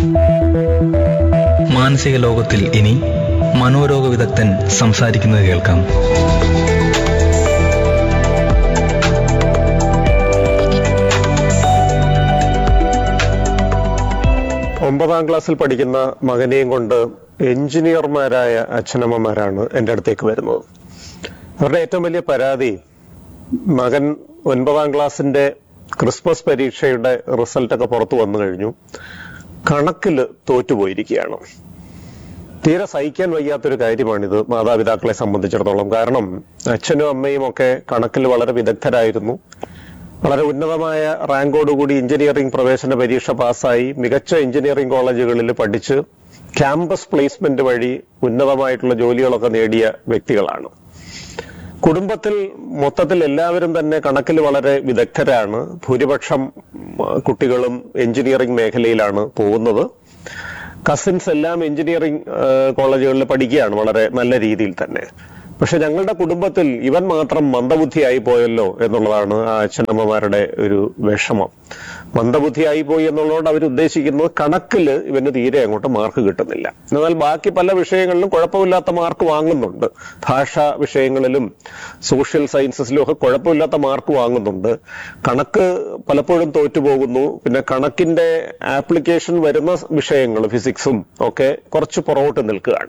മാനസിക ലോകത്തിൽ ഇനി മനോരോഗ വിദഗ്ധൻ സംസാരിക്കുന്നത് കേൾക്കാം ഒമ്പതാം ക്ലാസ്സിൽ പഠിക്കുന്ന മകനെയും കൊണ്ട് എഞ്ചിനീയർമാരായ അച്ഛനമ്മമാരാണ് എൻ്റെ അടുത്തേക്ക് വരുന്നത് അവരുടെ ഏറ്റവും വലിയ പരാതി മകൻ ഒൻപതാം ക്ലാസ്സിന്റെ ക്രിസ്മസ് പരീക്ഷയുടെ റിസൾട്ടൊക്കെ പുറത്തു വന്നു കഴിഞ്ഞു കണക്കിൽ തോറ്റുപോയിരിക്കുകയാണ് തീരെ സഹിക്കാൻ വയ്യാത്തൊരു കാര്യമാണിത് മാതാപിതാക്കളെ സംബന്ധിച്ചിടത്തോളം കാരണം അച്ഛനും അമ്മയും ഒക്കെ കണക്കിൽ വളരെ വിദഗ്ധരായിരുന്നു വളരെ ഉന്നതമായ റാങ്കോടുകൂടി എഞ്ചിനീയറിംഗ് പ്രവേശന പരീക്ഷ പാസ്സായി മികച്ച എഞ്ചിനീയറിംഗ് കോളേജുകളിൽ പഠിച്ച് ക്യാമ്പസ് പ്ലേസ്മെന്റ് വഴി ഉന്നതമായിട്ടുള്ള ജോലികളൊക്കെ നേടിയ വ്യക്തികളാണ് കുടുംബത്തിൽ മൊത്തത്തിൽ എല്ലാവരും തന്നെ കണക്കിൽ വളരെ വിദഗ്ധരാണ് ഭൂരിപക്ഷം ആ, കുട്ടികളും എഞ്ചിനീയറിംഗ് മേഖലയിലാണ് പോകുന്നത് കസിൻസ് എല്ലാം എഞ്ചിനീയറിംഗ് ആ, കോളേജുകളിൽ പഠിക്കുകയാണ് വളരെ നല്ല രീതിയിൽ തന്നെ പക്ഷെ ഞങ്ങളുടെ കുടുംബത്തിൽ ഇവൻ മാത്രം മന്ദബുദ്ധിയായി പോയല്ലോ എന്നുള്ളതാണ് ആ അച്ഛനമ്മമാരുടെ ഒരു വിഷമം മന്ദബുദ്ധിയായി പോയി എന്നുള്ളതുകൊണ്ട് അവർ ഉദ്ദേശിക്കുന്നത് കണക്കിൽ ഇവന് തീരെ അങ്ങോട്ട് മാർക്ക് കിട്ടുന്നില്ല എന്നാൽ ബാക്കി പല വിഷയങ്ങളിലും കുഴപ്പമില്ലാത്ത മാർക്ക് വാങ്ങുന്നുണ്ട് ഭാഷാ വിഷയങ്ങളിലും സോഷ്യൽ സയൻസസിലും ഒക്കെ കുഴപ്പമില്ലാത്ത മാർക്ക് വാങ്ങുന്നുണ്ട് കണക്ക് പലപ്പോഴും തോറ്റുപോകുന്നു പിന്നെ കണക്കിന്റെ ആപ്ലിക്കേഷൻ വരുന്ന വിഷയങ്ങൾ ഫിസിക്സും ഒക്കെ കുറച്ച് പുറകോട്ട് നിൽക്കുകയാണ്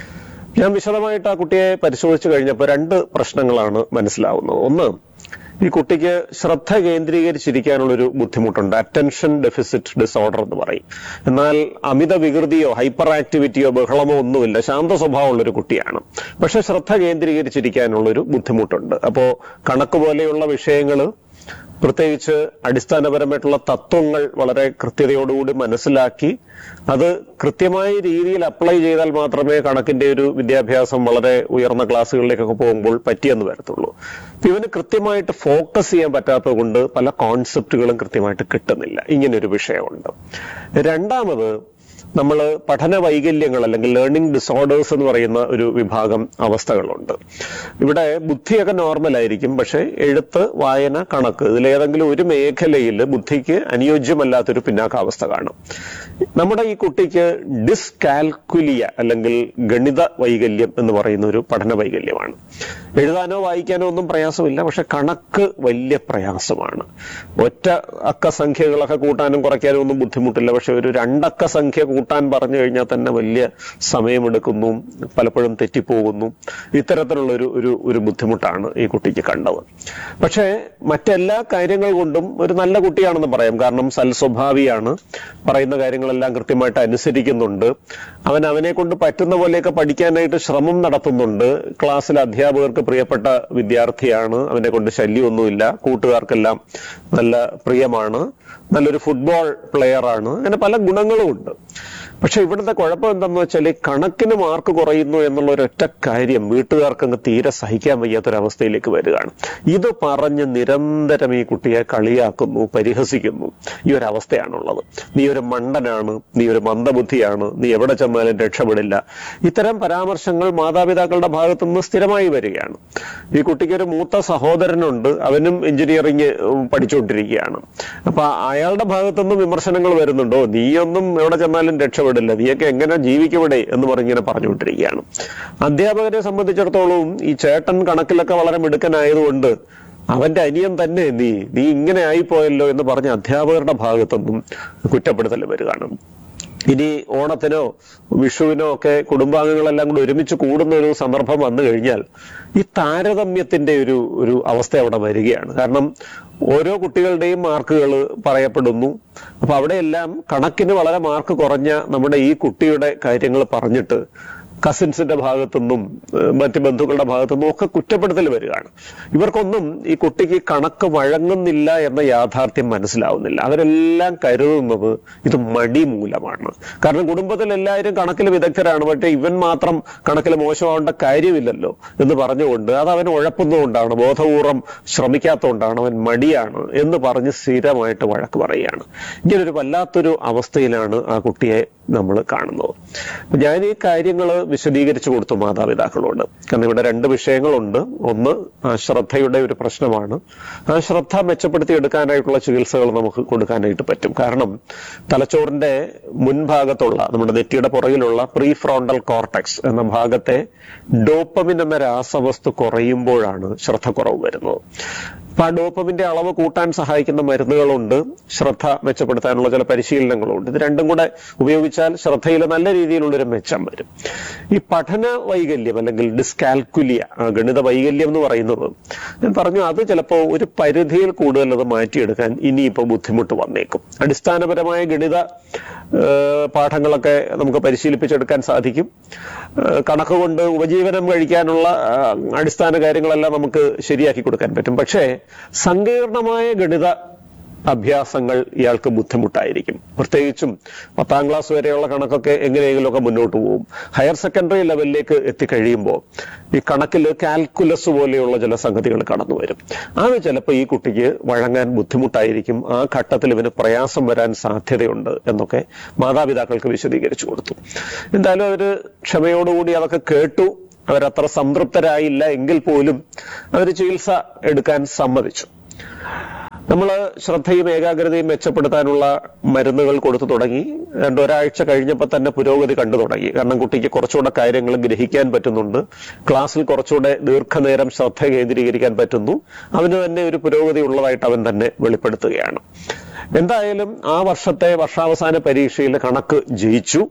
ഞാൻ വിശദമായിട്ട് ആ കുട്ടിയെ പരിശോധിച്ചു കഴിഞ്ഞപ്പോൾ രണ്ട് പ്രശ്നങ്ങളാണ് മനസ്സിലാവുന്നത് ഒന്ന് ഈ കുട്ടിക്ക് ശ്രദ്ധ കേന്ദ്രീകരിച്ചിരിക്കാനുള്ളൊരു ബുദ്ധിമുട്ടുണ്ട് അറ്റൻഷൻ ഡെഫിസിറ്റ് ഡിസോർഡർ എന്ന് പറയും എന്നാൽ അമിത വികൃതിയോ ഹൈപ്പർ ആക്ടിവിറ്റിയോ ബഹളമോ ഒന്നുമില്ല ശാന്ത സ്വഭാവമുള്ള ഒരു കുട്ടിയാണ് പക്ഷെ ശ്രദ്ധ കേന്ദ്രീകരിച്ചിരിക്കാനുള്ളൊരു ബുദ്ധിമുട്ടുണ്ട് അപ്പോ കണക്ക് പോലെയുള്ള വിഷയങ്ങൾ പ്രത്യേകിച്ച് അടിസ്ഥാനപരമായിട്ടുള്ള തത്വങ്ങൾ വളരെ കൃത്യതയോടുകൂടി മനസ്സിലാക്കി അത് കൃത്യമായ രീതിയിൽ അപ്ലൈ ചെയ്താൽ മാത്രമേ കണക്കിന്റെ ഒരു വിദ്യാഭ്യാസം വളരെ ഉയർന്ന ക്ലാസ്സുകളിലേക്കൊക്കെ പോകുമ്പോൾ പറ്റിയെന്ന് വരത്തുള്ളൂ അപ്പൊ ഇവന് കൃത്യമായിട്ട് ഫോക്കസ് ചെയ്യാൻ പറ്റാത്തത് കൊണ്ട് പല കോൺസെപ്റ്റുകളും കൃത്യമായിട്ട് കിട്ടുന്നില്ല ഇങ്ങനൊരു വിഷയമുണ്ട് രണ്ടാമത് നമ്മൾ പഠന വൈകല്യങ്ങൾ അല്ലെങ്കിൽ ലേണിംഗ് ഡിസോർഡേഴ്സ് എന്ന് പറയുന്ന ഒരു വിഭാഗം അവസ്ഥകളുണ്ട് ഇവിടെ ബുദ്ധിയൊക്കെ നോർമൽ ആയിരിക്കും പക്ഷെ എഴുത്ത് വായന കണക്ക് ഇതിലേതെങ്കിലും ഒരു മേഖലയിൽ ബുദ്ധിക്ക് അനുയോജ്യമല്ലാത്തൊരു പിന്നാക്കാവസ്ഥ കാണും നമ്മുടെ ഈ കുട്ടിക്ക് ഡിസ്കാൽക്കുലിയ അല്ലെങ്കിൽ ഗണിത വൈകല്യം എന്ന് പറയുന്ന ഒരു പഠന വൈകല്യമാണ് എഴുതാനോ വായിക്കാനോ ഒന്നും പ്രയാസമില്ല പക്ഷെ കണക്ക് വലിയ പ്രയാസമാണ് ഒറ്റ അക്ക സംഖ്യകളൊക്കെ കൂട്ടാനും കുറയ്ക്കാനും ഒന്നും ബുദ്ധിമുട്ടില്ല പക്ഷെ ഒരു രണ്ടക്ക സംഖ്യ കൂട്ടാൻ പറഞ്ഞു കഴിഞ്ഞാൽ തന്നെ വലിയ സമയമെടുക്കുന്നു പലപ്പോഴും തെറ്റിപ്പോകുന്നു ഇത്തരത്തിലുള്ള ഒരു ഒരു ഒരു ബുദ്ധിമുട്ടാണ് ഈ കുട്ടിക്ക് കണ്ടത് പക്ഷേ മറ്റെല്ലാ കാര്യങ്ങൾ കൊണ്ടും ഒരു നല്ല കുട്ടിയാണെന്ന് പറയാം കാരണം സൽസ്വഭാവിയാണ് പറയുന്ന കാര്യങ്ങളെല്ലാം കൃത്യമായിട്ട് അനുസരിക്കുന്നുണ്ട് അവൻ അവനെ കൊണ്ട് പറ്റുന്ന പോലെയൊക്കെ പഠിക്കാനായിട്ട് ശ്രമം നടത്തുന്നുണ്ട് ക്ലാസ്സിൽ അധ്യാപകർക്ക് പ്രിയപ്പെട്ട വിദ്യാർത്ഥിയാണ് അവനെ കൊണ്ട് ശല്യമൊന്നുമില്ല കൂട്ടുകാർക്കെല്ലാം നല്ല പ്രിയമാണ് നല്ലൊരു ഫുട്ബോൾ പ്ലെയർ ആണ് അങ്ങനെ പല ഗുണങ്ങളും ഉണ്ട് പക്ഷെ ഇവിടുത്തെ കുഴപ്പം എന്താണെന്ന് വെച്ചാൽ ഈ കണക്കിന് മാർക്ക് കുറയുന്നു എന്നുള്ള ഒരൊറ്റ കാര്യം വീട്ടുകാർക്കങ്ങ് തീരെ സഹിക്കാൻ വയ്യാത്തൊരവസ്ഥയിലേക്ക് വരികയാണ് ഇത് പറഞ്ഞ് നിരന്തരം ഈ കുട്ടിയെ കളിയാക്കുന്നു പരിഹസിക്കുന്നു ഈ ഒരു അവസ്ഥയാണുള്ളത് നീ ഒരു മണ്ടനാണ് നീ ഒരു മന്ദബുദ്ധിയാണ് നീ എവിടെ ചെന്നാലും രക്ഷപ്പെടില്ല ഇത്തരം പരാമർശങ്ങൾ മാതാപിതാക്കളുടെ ഭാഗത്തു നിന്ന് സ്ഥിരമായി വരികയാണ് ഈ കുട്ടിക്ക് ഒരു മൂത്ത സഹോദരനുണ്ട് അവനും എഞ്ചിനീയറിംഗ് പഠിച്ചുകൊണ്ടിരിക്കുകയാണ് അപ്പൊ അയാളുടെ ഭാഗത്തുനിന്നും വിമർശനങ്ങൾ വരുന്നുണ്ടോ നീയൊന്നും എവിടെ ചെന്നാലും രക്ഷപ്പെടില്ല നീയൊക്കെ എങ്ങനെ ജീവിക്കവിടെ എന്ന് പറഞ്ഞിങ്ങനെ പറഞ്ഞുകൊണ്ടിരിക്കുകയാണ് അധ്യാപകരെ സംബന്ധിച്ചിടത്തോളം ഈ ചേട്ടൻ കണക്കിലൊക്കെ വളരെ മിടുക്കനായതുകൊണ്ട് അവന്റെ അനിയൻ തന്നെ നീ നീ ഇങ്ങനെ ആയിപ്പോയല്ലോ എന്ന് പറഞ്ഞ അധ്യാപകരുടെ ഭാഗത്തുനിന്നും കുറ്റപ്പെടുത്തൽ വരികയാണ് ഇനി ഓണത്തിനോ വിഷുവിനോ ഒക്കെ കുടുംബാംഗങ്ങളെല്ലാം കൂടി ഒരുമിച്ച് കൂടുന്ന ഒരു സന്ദർഭം വന്നു കഴിഞ്ഞാൽ ഈ താരതമ്യത്തിന്റെ ഒരു ഒരു അവസ്ഥ അവിടെ വരികയാണ് കാരണം ഓരോ കുട്ടികളുടെയും മാർക്കുകൾ പറയപ്പെടുന്നു അപ്പൊ അവിടെയെല്ലാം കണക്കിന് വളരെ മാർക്ക് കുറഞ്ഞ നമ്മുടെ ഈ കുട്ടിയുടെ കാര്യങ്ങൾ പറഞ്ഞിട്ട് കസിൻസിന്റെ ഭാഗത്തുനിന്നും ഏഹ് മറ്റ് ബന്ധുക്കളുടെ ഭാഗത്തുനിന്നും ഒക്കെ കുറ്റപ്പെടുത്തൽ വരികയാണ് ഇവർക്കൊന്നും ഈ കുട്ടിക്ക് കണക്ക് വഴങ്ങുന്നില്ല എന്ന യാഥാർത്ഥ്യം മനസ്സിലാവുന്നില്ല അവരെല്ലാം കരുതുന്നത് ഇത് മടി മൂലമാണ് കാരണം കുടുംബത്തിൽ എല്ലാവരും കണക്കിൽ വിദഗ്ധരാണ് പക്ഷേ ഇവൻ മാത്രം കണക്കിൽ മോശമാവേണ്ട കാര്യമില്ലല്ലോ എന്ന് പറഞ്ഞുകൊണ്ട് അത് അവൻ ഉഴപ്പുന്നതുകൊണ്ടാണ് ബോധപൂർവം ശ്രമിക്കാത്തതുകൊണ്ടാണ് അവൻ മടിയാണ് എന്ന് പറഞ്ഞ് സ്ഥിരമായിട്ട് വഴക്ക് പറയുകയാണ് ഇങ്ങനൊരു വല്ലാത്തൊരു അവസ്ഥയിലാണ് ആ കുട്ടിയെ നമ്മൾ കാണുന്നത് അപ്പൊ ഞാൻ ഈ കാര്യങ്ങൾ വിശദീകരിച്ചു കൊടുത്തു മാതാപിതാക്കളോട് കാരണം ഇവിടെ രണ്ട് വിഷയങ്ങളുണ്ട് ഒന്ന് ആ ശ്രദ്ധയുടെ ഒരു പ്രശ്നമാണ് ആ ശ്രദ്ധ മെച്ചപ്പെടുത്തി എടുക്കാനായിട്ടുള്ള ചികിത്സകൾ നമുക്ക് കൊടുക്കാനായിട്ട് പറ്റും കാരണം തലച്ചോറിന്റെ മുൻഭാഗത്തുള്ള നമ്മുടെ നെറ്റിയുടെ പുറകിലുള്ള പ്രീ ഫ്രോണ്ടൽ കോർട്ടക്സ് എന്ന ഭാഗത്തെ ഡോപ്പമിൻ എന്ന രാസവസ്തു കുറയുമ്പോഴാണ് ശ്രദ്ധക്കുറവ് വരുന്നത് അപ്പൊ ആ ഡോപ്പമിന്റെ അളവ് കൂട്ടാൻ സഹായിക്കുന്ന മരുന്നുകളുണ്ട് ശ്രദ്ധ മെച്ചപ്പെടുത്താനുള്ള ചില പരിശീലനങ്ങളുണ്ട് ഇത് രണ്ടും കൂടെ ഉപയോഗിച്ചാൽ ശ്രദ്ധയിൽ നല്ല രീതിയിലുള്ളൊരു മെച്ചം വരും ഈ പഠന വൈകല്യം അല്ലെങ്കിൽ ഡിസ്കാൽക്കുലിയ ആ ഗണിത വൈകല്യം എന്ന് പറയുന്നത് ഞാൻ പറഞ്ഞു അത് ചിലപ്പോൾ ഒരു പരിധിയിൽ കൂടുതൽ അത് മാറ്റിയെടുക്കാൻ ഇനിയിപ്പോൾ ബുദ്ധിമുട്ട് വന്നേക്കും അടിസ്ഥാനപരമായ ഗണിത ഏഹ്, പാഠങ്ങളൊക്കെ നമുക്ക് പരിശീലിപ്പിച്ചെടുക്കാൻ സാധിക്കും ഏഹ്, കണക്ക് കൊണ്ട് ഉപജീവനം കഴിക്കാനുള്ള ആ, അടിസ്ഥാന കാര്യങ്ങളെല്ലാം നമുക്ക് ശരിയാക്കി കൊടുക്കാൻ പറ്റും പക്ഷേ സങ്കീർണമായ ഗണിത അഭ്യാസങ്ങൾ ഇയാൾക്ക് ബുദ്ധിമുട്ടായിരിക്കും പ്രത്യേകിച്ചും പത്താം ക്ലാസ് വരെയുള്ള കണക്കൊക്കെ എങ്ങനെയെങ്കിലുമൊക്കെ മുന്നോട്ട് പോകും ഹയർ സെക്കൻഡറി ലെവലിലേക്ക് എത്തിക്കഴിയുമ്പോൾ ഈ കണക്കിൽ കാൽക്കുലസ് പോലെയുള്ള ചില സംഗതികൾ കടന്നു വരും അത് ചിലപ്പോൾ ഈ കുട്ടിക്ക് വഴങ്ങാൻ ബുദ്ധിമുട്ടായിരിക്കും ആ ഘട്ടത്തിൽ ഇവന് പ്രയാസം വരാൻ സാധ്യതയുണ്ട് എന്നൊക്കെ മാതാപിതാക്കൾക്ക് വിശദീകരിച്ചു കൊടുത്തു എന്തായാലും അവര് ക്ഷമയോടുകൂടി അതൊക്കെ കേട്ടു അവരത്ര സംതൃപ്തരായില്ല എങ്കിൽ പോലും അവർ ചികിത്സ എടുക്കാൻ സമ്മതിച്ചു നമ്മൾ ശ്രദ്ധയും ഏകാഗ്രതയും മെച്ചപ്പെടുത്താനുള്ള മരുന്നുകൾ കൊടുത്തു തുടങ്ങി രണ്ട് ഒരാഴ്ച കഴിഞ്ഞപ്പോൾ തന്നെ പുരോഗതി കണ്ടു തുടങ്ങി കാരണം കുട്ടിക്ക് കുറച്ചുകൂടെ കാര്യങ്ങൾ ഗ്രഹിക്കാൻ പറ്റുന്നുണ്ട് ക്ലാസ്സിൽ കുറച്ചുകൂടെ ദീർഘനേരം ശ്രദ്ധ കേന്ദ്രീകരിക്കാൻ പറ്റുന്നു അവന് തന്നെ ഒരു പുരോഗതി ഉള്ളതായിട്ട് അവൻ തന്നെ വെളിപ്പെടുത്തുകയാണ് എന്തായാലും ആ വർഷത്തെ വർഷാവസാന പരീക്ഷയിൽ കണക്ക് ജയിച്ചു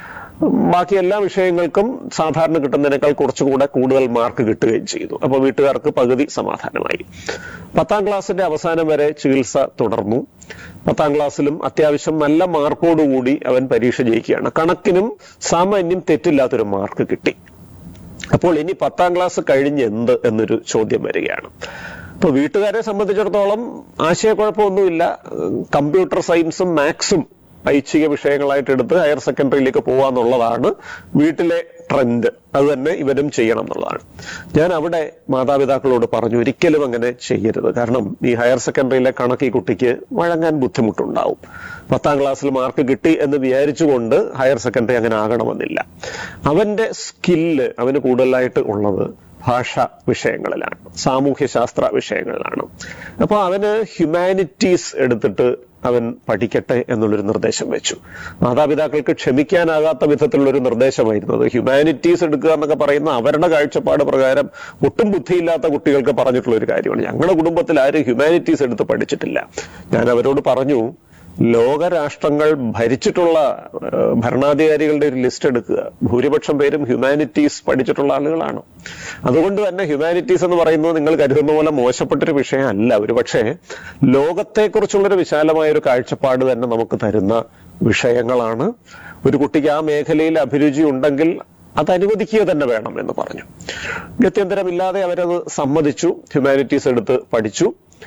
ബാക്കി എല്ലാ വിഷയങ്ങൾക്കും സാധാരണ കിട്ടുന്നതിനേക്കാൾ കുറച്ചുകൂടെ കൂടുതൽ മാർക്ക് കിട്ടുകയും ചെയ്തു അപ്പോൾ വീട്ടുകാർക്ക് പകുതി സമാധാനമായി പത്താം ക്ലാസ്സിന്റെ അവസാനം വരെ ചികിത്സ തുടർന്നു പത്താം ക്ലാസ്സിലും അത്യാവശ്യം നല്ല മാർക്കോടുകൂടി അവൻ പരീക്ഷ ജയിക്കുകയാണ് കണക്കിനും സാമാന്യം തെറ്റില്ലാത്തൊരു മാർക്ക് കിട്ടി അപ്പോൾ ഇനി പത്താം ക്ലാസ് കഴിഞ്ഞ് എന്ത് എന്നൊരു ചോദ്യം വരികയാണ് ഇപ്പൊ വീട്ടുകാരെ സംബന്ധിച്ചിടത്തോളം ആശയക്കുഴപ്പമൊന്നുമില്ല കമ്പ്യൂട്ടർ സയൻസും മാത്സും ഐച്ഛിക വിഷയങ്ങളായിട്ട് എടുത്ത് ഹയർ സെക്കൻഡറിയിലേക്ക് പോവാന്നുള്ളതാണ് വീട്ടിലെ ട്രെൻഡ് അത് തന്നെ ഇവരും ചെയ്യണം എന്നുള്ളതാണ് ഞാൻ അവിടെ മാതാപിതാക്കളോട് പറഞ്ഞു ഒരിക്കലും അങ്ങനെ ചെയ്യരുത് കാരണം ഈ ഹയർ സെക്കൻഡറിയിലെ കണക്ക് ഈ കുട്ടിക്ക് വഴങ്ങാൻ ബുദ്ധിമുട്ടുണ്ടാവും പത്താം ക്ലാസ്സിൽ മാർക്ക് കിട്ടി എന്ന് വിചാരിച്ചുകൊണ്ട് ഹയർ സെക്കൻഡറി അങ്ങനെ ആകണമെന്നില്ല അവന്റെ സ്കില്ല് അവന് കൂടുതലായിട്ട് ഉള്ളത് ഭാഷ വിഷയങ്ങളിലാണ് സാമൂഹ്യശാസ്ത്ര വിഷയങ്ങളിലാണ് അപ്പൊ അവന് ഹ്യൂമാനിറ്റീസ് എടുത്തിട്ട് അവൻ പഠിക്കട്ടെ എന്നുള്ളൊരു നിർദ്ദേശം വെച്ചു മാതാപിതാക്കൾക്ക് ക്ഷമിക്കാനാകാത്ത വിധത്തിലുള്ള ഒരു നിർദ്ദേശമായിരുന്നു അത് ഹ്യൂമാനിറ്റീസ് എടുക്കുക എന്നൊക്കെ പറയുന്ന അവരുടെ കാഴ്ചപ്പാട് പ്രകാരം ഒട്ടും ബുദ്ധിയില്ലാത്ത കുട്ടികൾക്ക് പറഞ്ഞിട്ടുള്ള ഒരു കാര്യമാണ് ഞങ്ങളുടെ കുടുംബത്തിൽ ആരും ഹ്യൂമാനിറ്റീസ് എടുത്ത് പഠിച്ചിട്ടില്ല ഞാൻ അവരോട് പറഞ്ഞു ലോകരാഷ്ട്രങ്ങൾ ഭരിച്ചിട്ടുള്ള ഏഹ്, ഭരണാധികാരികളുടെ ഒരു ലിസ്റ്റ് എടുക്കുക ഭൂരിപക്ഷം പേരും ഹ്യൂമാനിറ്റീസ് പഠിച്ചിട്ടുള്ള ആളുകളാണ് അതുകൊണ്ട് തന്നെ ഹ്യൂമാനിറ്റീസ് എന്ന് പറയുന്നത് നിങ്ങൾ കരുതുന്ന പോലെ മോശപ്പെട്ടൊരു വിഷയമല്ല ഒരു പക്ഷേ ലോകത്തെക്കുറിച്ചുള്ളൊരു വിശാലമായ ഒരു കാഴ്ചപ്പാട് തന്നെ നമുക്ക് തരുന്ന വിഷയങ്ങളാണ് ഒരു കുട്ടിക്ക് ആ മേഖലയിൽ അഭിരുചി ഉണ്ടെങ്കിൽ അത് അനുവദിക്കുക തന്നെ വേണം എന്ന് പറഞ്ഞു ഗത്യന്തരമില്ലാതെ അവരത് സമ്മതിച്ചു ഹ്യൂമാനിറ്റീസ് എടുത്ത് പഠിച്ചു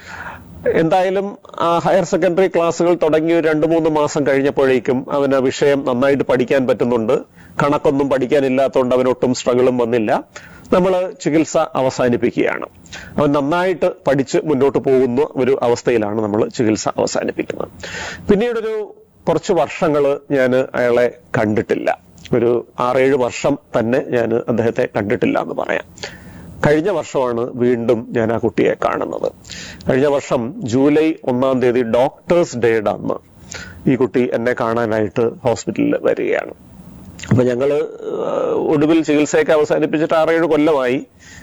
എന്തായാലും ആ ഹയർ സെക്കൻഡറി ക്ലാസ്സുകൾ തുടങ്ങി ഒരു രണ്ട് മൂന്ന് മാസം കഴിഞ്ഞപ്പോഴേക്കും അവന് വിഷയം നന്നായിട്ട് പഠിക്കാൻ പറ്റുന്നുണ്ട് കണക്കൊന്നും പഠിക്കാനില്ലാത്തതുകൊണ്ട് അവനൊട്ടും സ്ട്രഗിളും വന്നില്ല നമ്മൾ ചികിത്സ അവസാനിപ്പിക്കുകയാണ് അവൻ നന്നായിട്ട് പഠിച്ച് മുന്നോട്ട് പോകുന്ന ഒരു അവസ്ഥയിലാണ് നമ്മൾ ചികിത്സ അവസാനിപ്പിക്കുന്നത് പിന്നീടൊരു കുറച്ച് വർഷങ്ങൾ ഞാൻ അയാളെ കണ്ടിട്ടില്ല ഒരു ആറേഴ് വർഷം തന്നെ ഞാൻ അദ്ദേഹത്തെ കണ്ടിട്ടില്ല എന്ന് പറയാം കഴിഞ്ഞ വർഷമാണ് വീണ്ടും ഞാൻ ആ കുട്ടിയെ കാണുന്നത് കഴിഞ്ഞ വർഷം ജൂലൈ ഒന്നാം തീയതി ഡോക്ടേഴ്സ് ഡേയുടെ അന്ന് ഈ കുട്ടി എന്നെ കാണാനായിട്ട് ഹോസ്പിറ്റലിൽ വരികയാണ് അപ്പൊ ഞങ്ങള് ഏഹ്, ഒടുവിൽ ചികിത്സയൊക്കെ അവസാനിപ്പിച്ചിട്ട് ആറേഴ് കൊല്ലമായി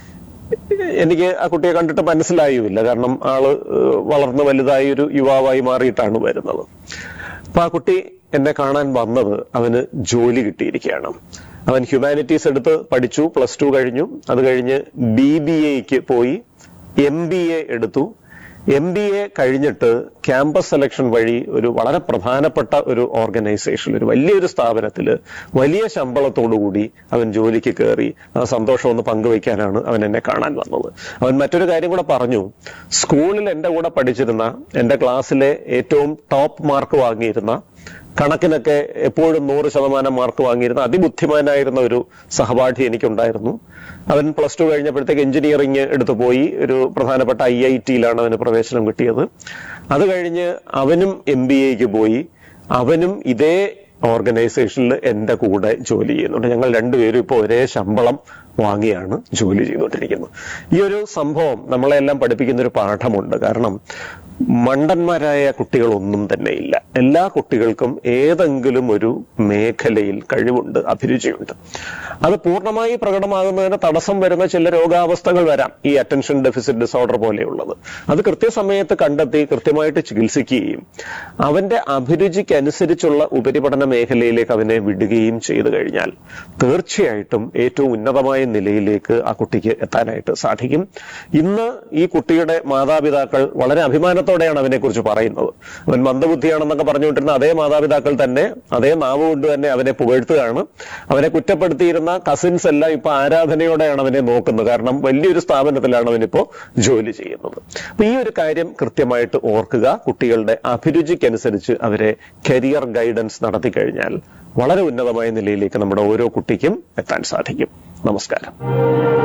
എനിക്ക് ആ കുട്ടിയെ കണ്ടിട്ട് മനസ്സിലായുമില്ല കാരണം ആള് ഏഹ്, വളർന്ന് വലുതായി ഒരു യുവാവായി മാറിയിട്ടാണ് വരുന്നത് അപ്പൊ ആ കുട്ടി എന്നെ കാണാൻ വന്നത് അവന് ജോലി കിട്ടിയിരിക്കുകയാണ് അവൻ ഹ്യൂമാനിറ്റീസ് എടുത്ത് പഠിച്ചു പ്ലസ് ടു കഴിഞ്ഞു അത് കഴിഞ്ഞ് ബി ബി എക്ക് പോയി എം ബി എ എടുത്തു എം ബി എ കഴിഞ്ഞിട്ട് ക്യാമ്പസ് സെലക്ഷൻ വഴി ഒരു വളരെ പ്രധാനപ്പെട്ട ഒരു ഓർഗനൈസേഷൻ ഒരു വലിയൊരു സ്ഥാപനത്തിൽ വലിയ ശമ്പളത്തോടുകൂടി അവൻ ജോലിക്ക് കയറി ആ സന്തോഷം ഒന്ന് പങ്കുവയ്ക്കാനാണ് അവൻ എന്നെ കാണാൻ വന്നത് അവൻ മറ്റൊരു കാര്യം കൂടെ പറഞ്ഞു സ്കൂളിൽ എന്റെ കൂടെ പഠിച്ചിരുന്ന എന്റെ ക്ലാസ്സിലെ ഏറ്റവും ടോപ്പ് മാർക്ക് വാങ്ങിയിരുന്ന കണക്കിനൊക്കെ എപ്പോഴും നൂറ് ശതമാനം മാർക്ക് വാങ്ങിയിരുന്ന അതിബുദ്ധിമാനായിരുന്ന ഒരു സഹപാഠി എനിക്കുണ്ടായിരുന്നു അവൻ പ്ലസ് ടു കഴിഞ്ഞപ്പോഴത്തേക്ക് എഞ്ചിനീയറിംഗ് എടുത്തു പോയി ഒരു പ്രധാനപ്പെട്ട ഐ ഐ ടിയിലാണ് അവന് പ്രവേശനം കിട്ടിയത് അത് കഴിഞ്ഞ് അവനും എം ബി എക്ക് പോയി അവനും ഇതേ ഓർഗനൈസേഷനിൽ എന്റെ കൂടെ ജോലി ചെയ്യുന്നുണ്ട് ഞങ്ങൾ രണ്ടുപേരും ഇപ്പോൾ ഒരേ ശമ്പളം വാങ്ങിയാണ് ജോലി ചെയ്തുകൊണ്ടിരിക്കുന്നത് ഈ ഒരു സംഭവം നമ്മളെല്ലാം പഠിപ്പിക്കുന്ന ഒരു പാഠമുണ്ട് കാരണം മണ്ടന്മാരായ കുട്ടികളൊന്നും തന്നെ ഇല്ല എല്ലാ കുട്ടികൾക്കും ഏതെങ്കിലും ഒരു മേഖലയിൽ കഴിവുണ്ട് അഭിരുചിയുണ്ട് അത് പൂർണ്ണമായി പ്രകടമാകുന്നതിന് തടസ്സം വരുന്ന ചില രോഗാവസ്ഥകൾ വരാം ഈ അറ്റൻഷൻ ഡെഫിസിറ്റ് ഡിസോർഡർ പോലെയുള്ളത് അത് കൃത്യസമയത്ത് കണ്ടെത്തി കൃത്യമായിട്ട് ചികിത്സിക്കുകയും അവന്റെ അഭിരുചിക്ക് അനുസരിച്ചുള്ള ഉപരിപഠന മേഖലയിലേക്ക് അവനെ വിടുകയും ചെയ്തു കഴിഞ്ഞാൽ തീർച്ചയായിട്ടും ഏറ്റവും ഉന്നതമായ നിലയിലേക്ക് ആ കുട്ടിക്ക് എത്താനായിട്ട് സാധിക്കും ഇന്ന് ഈ കുട്ടിയുടെ മാതാപിതാക്കൾ വളരെ അഭിമാനത്തോടെയാണ് അവനെക്കുറിച്ച് പറയുന്നത് അവൻ മന്ദബുദ്ധിയാണെന്നൊക്കെ പറഞ്ഞുകൊണ്ടിരുന്ന അതേ മാതാപിതാക്കൾ തന്നെ അതേ നാവ് കൊണ്ട് തന്നെ അവനെ പുകഴ്ത്തുകയാണ് അവനെ കുറ്റപ്പെടുത്തിയിരുന്ന കസിൻസ് എല്ലാം ഇപ്പൊ ആരാധനയോടെയാണ് അവനെ നോക്കുന്നത് കാരണം വലിയൊരു സ്ഥാപനത്തിലാണ് അവനിപ്പോ ജോലി ചെയ്യുന്നത് അപ്പൊ ഈ ഒരു കാര്യം കൃത്യമായിട്ട് ഓർക്കുക കുട്ടികളുടെ അഭിരുചിക്കനുസരിച്ച് അവരെ കരിയർ ഗൈഡൻസ് നടത്തി കഴിഞ്ഞാൽ വളരെ ഉന്നതമായ നിലയിലേക്ക് നമ്മുടെ ഓരോ കുട്ടിക്കും എത്താൻ സാധിക്കും നമസ്കാരം